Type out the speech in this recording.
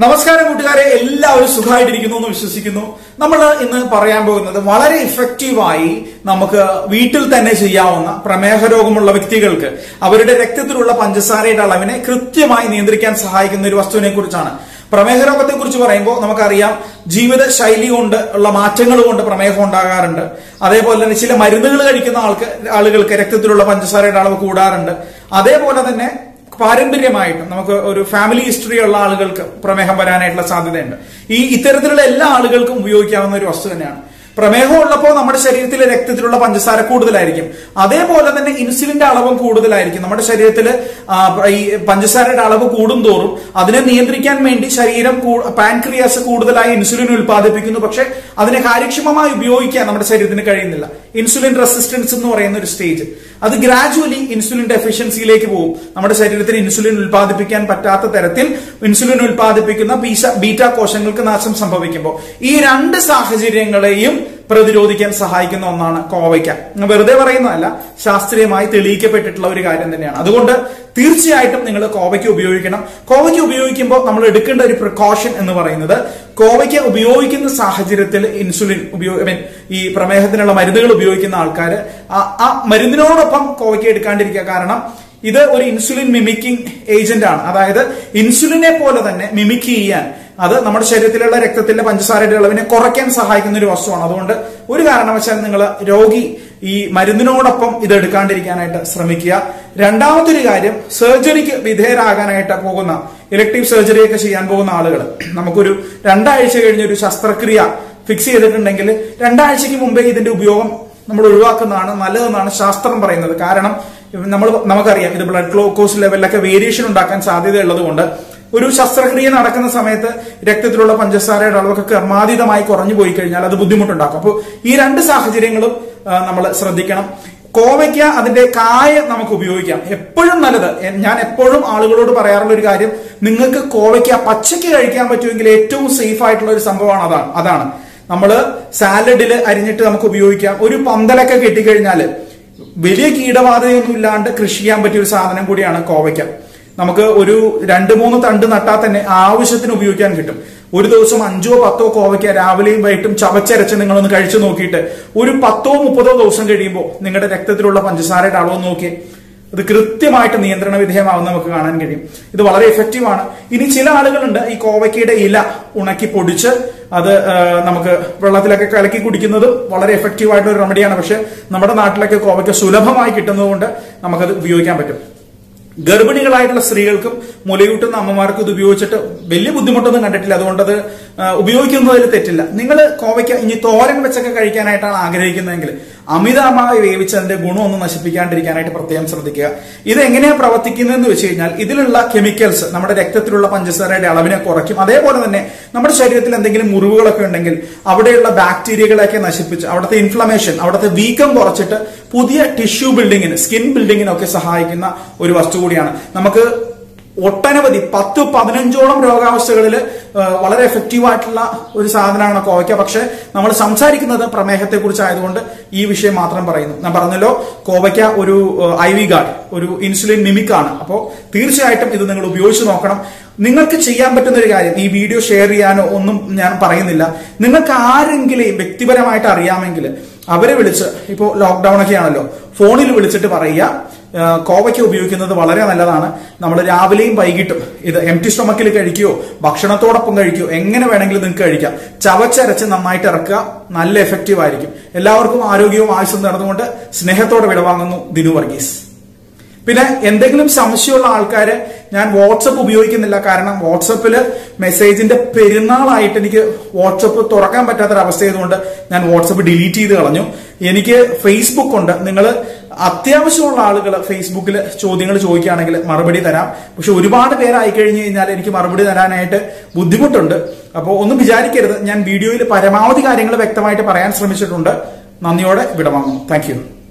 നമസ്കാരം കൂട്ടുകാരെ എല്ലാവരും സുഖമായിട്ടിരിക്കുന്നു എന്ന് വിശ്വസിക്കുന്നു നമ്മൾ ഇന്ന് പറയാൻ പോകുന്നത് വളരെ ഇഫക്റ്റീവായി നമുക്ക് വീട്ടിൽ തന്നെ ചെയ്യാവുന്ന പ്രമേഹ രോഗമുള്ള വ്യക്തികൾക്ക് അവരുടെ രക്തത്തിലുള്ള പഞ്ചസാരയുടെ അളവിനെ കൃത്യമായി നിയന്ത്രിക്കാൻ സഹായിക്കുന്ന ഒരു വസ്തുവിനെ കുറിച്ചാണ് പ്രമേഹ രോഗത്തെ കുറിച്ച് പറയുമ്പോൾ നമുക്കറിയാം ജീവിത ശൈലി കൊണ്ട് ഉള്ള മാറ്റങ്ങൾ കൊണ്ട് പ്രമേഹം ഉണ്ടാകാറുണ്ട് അതേപോലെ തന്നെ ചില മരുന്നുകൾ കഴിക്കുന്ന ആൾക്ക് ആളുകൾക്ക് രക്തത്തിലുള്ള പഞ്ചസാരയുടെ അളവ് കൂടാറുണ്ട് അതേപോലെ തന്നെ പാരമ്പര്യമായിട്ടും നമുക്ക് ഒരു ഫാമിലി ഹിസ്റ്ററി ഉള്ള ആളുകൾക്ക് പ്രമേഹം വരാനായിട്ടുള്ള സാധ്യതയുണ്ട് ഈ ഇത്തരത്തിലുള്ള എല്ലാ ആളുകൾക്കും ഉപയോഗിക്കാവുന്ന ഒരു വസ്തു തന്നെയാണ് പ്രമേഹം ഉള്ളപ്പോൾ നമ്മുടെ ശരീരത്തിലെ രക്തത്തിലുള്ള പഞ്ചസാര കൂടുതലായിരിക്കും അതേപോലെ തന്നെ ഇൻസുലിന്റെ അളവും കൂടുതലായിരിക്കും നമ്മുടെ ശരീരത്തിൽ ഈ പഞ്ചസാരയുടെ അളവ് കൂടുന്തോറും അതിനെ നിയന്ത്രിക്കാൻ വേണ്ടി ശരീരം പാൻക്രിയാസ് കൂടുതലായി ഇൻസുലിൻ ഉൽപ്പാദിപ്പിക്കുന്നു പക്ഷെ അതിനെ കാര്യക്ഷമമായി ഉപയോഗിക്കാൻ നമ്മുടെ ശരീരത്തിന് കഴിയുന്നില്ല ഇൻസുലിൻ റെസിസ്റ്റൻസ് എന്ന് പറയുന്ന ഒരു സ്റ്റേജ് അത് ഗ്രാജുവലി ഇൻസുലിൻ ഡെഫിഷ്യൻസിയിലേക്ക് പോകും നമ്മുടെ ശരീരത്തിന് ഇൻസുലിൻ ഉൽപ്പാദിപ്പിക്കാൻ പറ്റാത്ത തരത്തിൽ ഇൻസുലിൻ ഉൽപ്പാദിപ്പിക്കുന്ന ബീറ്റ കോശങ്ങൾക്ക് നാശം സംഭവിക്കുമ്പോൾ ഈ രണ്ട് സാഹചര്യങ്ങളെയും പ്രതിരോധിക്കാൻ സഹായിക്കുന്ന ഒന്നാണ് കോവയ്ക്ക വെറുതെ പറയുന്നതല്ല ശാസ്ത്രീയമായി തെളിയിക്കപ്പെട്ടിട്ടുള്ള ഒരു കാര്യം തന്നെയാണ് അതുകൊണ്ട് തീർച്ചയായിട്ടും നിങ്ങൾ കോവയ്ക്ക് ഉപയോഗിക്കണം കോവയ്ക്ക് ഉപയോഗിക്കുമ്പോൾ നമ്മൾ എടുക്കേണ്ട ഒരു പ്രിക്കോഷൻ എന്ന് പറയുന്നത് കോവയ്ക്ക് ഉപയോഗിക്കുന്ന സാഹചര്യത്തിൽ ഇൻസുലിൻ ഉപയോഗ ഈ പ്രമേഹത്തിനുള്ള മരുന്നുകൾ ഉപയോഗിക്കുന്ന ആൾക്കാർ ആ മരുന്നിനോടൊപ്പം കോവയ്ക്ക് എടുക്കാണ്ടിരിക്കുക കാരണം ഇത് ഒരു ഇൻസുലിൻ മിമിക്കിംഗ് ഏജന്റ് ആണ് അതായത് ഇൻസുലിനെ പോലെ തന്നെ മിമിക് ചെയ്യാൻ അത് നമ്മുടെ ശരീരത്തിലുള്ള രക്തത്തിലെ പഞ്ചസാരയുടെ അളവിനെ കുറയ്ക്കാൻ സഹായിക്കുന്ന ഒരു വസ്തുവാണ് അതുകൊണ്ട് ഒരു കാരണവശാൽ നിങ്ങൾ രോഗി ഈ മരുന്നിനോടൊപ്പം ഇത് എടുക്കാണ്ടിരിക്കാനായിട്ട് ശ്രമിക്കുക രണ്ടാമത്തെ ഒരു കാര്യം സർജറിക്ക് വിധേയരാകാനായിട്ട് പോകുന്ന ഇലക്ടീവ് സർജറി ഒക്കെ ചെയ്യാൻ പോകുന്ന ആളുകൾ നമുക്കൊരു രണ്ടാഴ്ച കഴിഞ്ഞ ഒരു ശസ്ത്രക്രിയ ഫിക്സ് ചെയ്തിട്ടുണ്ടെങ്കിൽ രണ്ടാഴ്ചക്ക് മുമ്പേ ഇതിന്റെ ഉപയോഗം നമ്മൾ ഒഴിവാക്കുന്നതാണ് നല്ലതെന്നാണ് ശാസ്ത്രം പറയുന്നത് കാരണം നമ്മൾ നമുക്കറിയാം ഇത് ബ്ലഡ് ഗ്ലൂക്കോസ് ലെവലിലൊക്കെ വേരിയേഷൻ ഉണ്ടാക്കാൻ സാധ്യതയുള്ളത് കൊണ്ട് ഒരു ശസ്ത്രക്രിയ നടക്കുന്ന സമയത്ത് രക്തത്തിലുള്ള പഞ്ചസാരയുടെ അളവൊക്കെ ക്രമാതീതമായി കുറഞ്ഞു പോയി കഴിഞ്ഞാൽ അത് ബുദ്ധിമുട്ടുണ്ടാക്കും അപ്പോൾ ഈ രണ്ട് സാഹചര്യങ്ങളും നമ്മൾ ശ്രദ്ധിക്കണം കോവയ്ക്ക അതിന്റെ കായ നമുക്ക് ഉപയോഗിക്കാം എപ്പോഴും നല്ലത് ഞാൻ എപ്പോഴും ആളുകളോട് പറയാറുള്ള ഒരു കാര്യം നിങ്ങൾക്ക് കോവയ്ക്ക പച്ചയ്ക്ക് കഴിക്കാൻ പറ്റുമെങ്കിൽ ഏറ്റവും സേഫ് ആയിട്ടുള്ള ഒരു സംഭവമാണ് അതാണ് അതാണ് നമ്മൾ സാലഡിൽ അരിഞ്ഞിട്ട് നമുക്ക് ഉപയോഗിക്കാം ഒരു പന്തലൊക്കെ കെട്ടിക്കഴിഞ്ഞാല് വലിയ കീടബാധയൊന്നും ഇല്ലാണ്ട് കൃഷി ചെയ്യാൻ പറ്റിയ ഒരു സാധനം കൂടിയാണ് കോവയ്ക്ക നമുക്ക് ഒരു രണ്ട് മൂന്ന് തണ്ട് നട്ടാൽ തന്നെ ആവശ്യത്തിന് ഉപയോഗിക്കാൻ കിട്ടും ഒരു ദിവസം അഞ്ചോ പത്തോ കോവയ്ക്ക രാവിലെയും വൈകിട്ടും ചവച്ചരച്ച് നിങ്ങളൊന്ന് കഴിച്ചു നോക്കിയിട്ട് ഒരു പത്തോ മുപ്പതോ ദിവസം കഴിയുമ്പോൾ നിങ്ങളുടെ രക്തത്തിലുള്ള പഞ്ചസാരയുടെ അളവ് നോക്കി ഇത് കൃത്യമായിട്ട് നിയന്ത്രണ വിധേയമാവുന്ന നമുക്ക് കാണാൻ കഴിയും ഇത് വളരെ എഫക്റ്റീവ് ആണ് ഇനി ചില ആളുകളുണ്ട് ഈ കോവയ്ക്കയുടെ ഇല ഉണക്കി പൊടിച്ച് അത് നമുക്ക് വെള്ളത്തിലൊക്കെ കലക്കി കുടിക്കുന്നത് വളരെ എഫക്റ്റീവ് ആയിട്ടുള്ള ഒരു റെമഡിയാണ് പക്ഷെ നമ്മുടെ നാട്ടിലൊക്കെ കോവയ്ക്ക സുലഭമായി കിട്ടുന്നതുകൊണ്ട് നമുക്കത് ഉപയോഗിക്കാൻ പറ്റും ഗർഭിണികളായിട്ടുള്ള സ്ത്രീകൾക്കും മുലയൂട്ടുന്ന അമ്മമാർക്കും ഇത് ഉപയോഗിച്ചിട്ട് വലിയ ബുദ്ധിമുട്ടൊന്നും കണ്ടിട്ടില്ല അതുകൊണ്ട് അത് ഉപയോഗിക്കുന്നതിൽ തെറ്റില്ല നിങ്ങൾ കോവയ്ക്ക ഇനി തോരൻ വെച്ചൊക്കെ കഴിക്കാനായിട്ടാണ് ആഗ്രഹിക്കുന്നതെങ്കിൽ അമിതമായി വേവിച്ചതിന്റെ ഗുണമൊന്നും നശിപ്പിക്കാണ്ടിരിക്കാനായിട്ട് പ്രത്യേകം ശ്രദ്ധിക്കുക ഇത് എങ്ങനെയാണ് പ്രവർത്തിക്കുന്നതെന്ന് വെച്ച് കഴിഞ്ഞാൽ ഇതിലുള്ള കെമിക്കൽസ് നമ്മുടെ രക്തത്തിലുള്ള പഞ്ചസാരയുടെ അളവിനെ കുറയ്ക്കും അതേപോലെ തന്നെ നമ്മുടെ ശരീരത്തിൽ എന്തെങ്കിലും മുറിവുകളൊക്കെ ഉണ്ടെങ്കിൽ അവിടെയുള്ള ബാക്ടീരിയകളെയൊക്കെ നശിപ്പിച്ച് അവിടുത്തെ ഇൻഫ്ലമേഷൻ അവിടുത്തെ വീക്കം കുറച്ചിട്ട് പുതിയ ടിഷ്യൂ ബിൽഡിങ്ങിന് സ്കിൻ ബിൽഡിങ്ങിനൊക്കെ സഹായിക്കുന്ന ഒരു വസ്തു കൂടിയാണ് നമുക്ക് ഒട്ടനവധി പത്ത് പതിനഞ്ചോളം രോഗാവസ്ഥകളിൽ വളരെ എഫക്റ്റീവ് ആയിട്ടുള്ള ഒരു സാധനമാണ് കോവയ്ക്ക പക്ഷെ നമ്മൾ സംസാരിക്കുന്നത് പ്രമേഹത്തെ കുറിച്ചായതുകൊണ്ട് ഈ വിഷയം മാത്രം പറയുന്നു ഞാൻ പറഞ്ഞല്ലോ കോവയ്ക്ക ഒരു ഐ വി ഗാർഡ് ഒരു ഇൻസുലിൻ മിമിക് ആണ് അപ്പോൾ തീർച്ചയായിട്ടും ഇത് നിങ്ങൾ ഉപയോഗിച്ച് നോക്കണം നിങ്ങൾക്ക് ചെയ്യാൻ പറ്റുന്ന ഒരു കാര്യം ഈ വീഡിയോ ഷെയർ ചെയ്യാനോ ഒന്നും ഞാൻ പറയുന്നില്ല നിങ്ങൾക്ക് ആരെങ്കിലും വ്യക്തിപരമായിട്ട് അറിയാമെങ്കിൽ അവരെ വിളിച്ച് ഇപ്പോൾ ലോക്ക്ഡൌൺ ഒക്കെ ആണല്ലോ ഫോണിൽ വിളിച്ചിട്ട് പറയുക കോവയ്ക്ക ഉപയോഗിക്കുന്നത് വളരെ നല്ലതാണ് നമ്മൾ രാവിലെയും വൈകിട്ടും ഇത് എം ടി സ്റ്റൊമക്കിൽ കഴിക്കുകയോ ഭക്ഷണത്തോടൊപ്പം കഴിക്കുകയോ എങ്ങനെ വേണമെങ്കിലും നിങ്ങൾക്ക് കഴിക്കാം ചവച്ചരച്ച് നന്നായിട്ട് ഇറക്കുക നല്ല എഫക്റ്റീവ് ആയിരിക്കും എല്ലാവർക്കും ആരോഗ്യവും ആയുസ്സും നടന്നുകൊണ്ട് സ്നേഹത്തോടെ വിടവാങ്ങുന്നു ദിനു വർഗീസ് പിന്നെ എന്തെങ്കിലും സംശയമുള്ള ആൾക്കാര് ഞാൻ വാട്സപ്പ് ഉപയോഗിക്കുന്നില്ല കാരണം വാട്സപ്പിൽ മെസ്സേജിന്റെ പെരുന്നാളായിട്ട് എനിക്ക് വാട്സപ്പ് തുറക്കാൻ പറ്റാത്തൊരവസ്ഥ ആയതുകൊണ്ട് ഞാൻ വാട്സപ്പ് ഡിലീറ്റ് ചെയ്ത് കളഞ്ഞു എനിക്ക് ഫേസ്ബുക്ക് ഉണ്ട് നിങ്ങൾ അത്യാവശ്യമുള്ള ആളുകൾ ഫേസ്ബുക്കിൽ ചോദ്യങ്ങൾ ചോദിക്കുകയാണെങ്കിൽ മറുപടി തരാം പക്ഷെ ഒരുപാട് പേരായി കഴിഞ്ഞു കഴിഞ്ഞാൽ എനിക്ക് മറുപടി തരാനായിട്ട് ബുദ്ധിമുട്ടുണ്ട് അപ്പോൾ ഒന്നും വിചാരിക്കരുത് ഞാൻ വീഡിയോയിൽ പരമാവധി കാര്യങ്ങൾ വ്യക്തമായിട്ട് പറയാൻ ശ്രമിച്ചിട്ടുണ്ട് നന്ദിയോടെ വിടവാങ്ങുന്നു താങ്ക്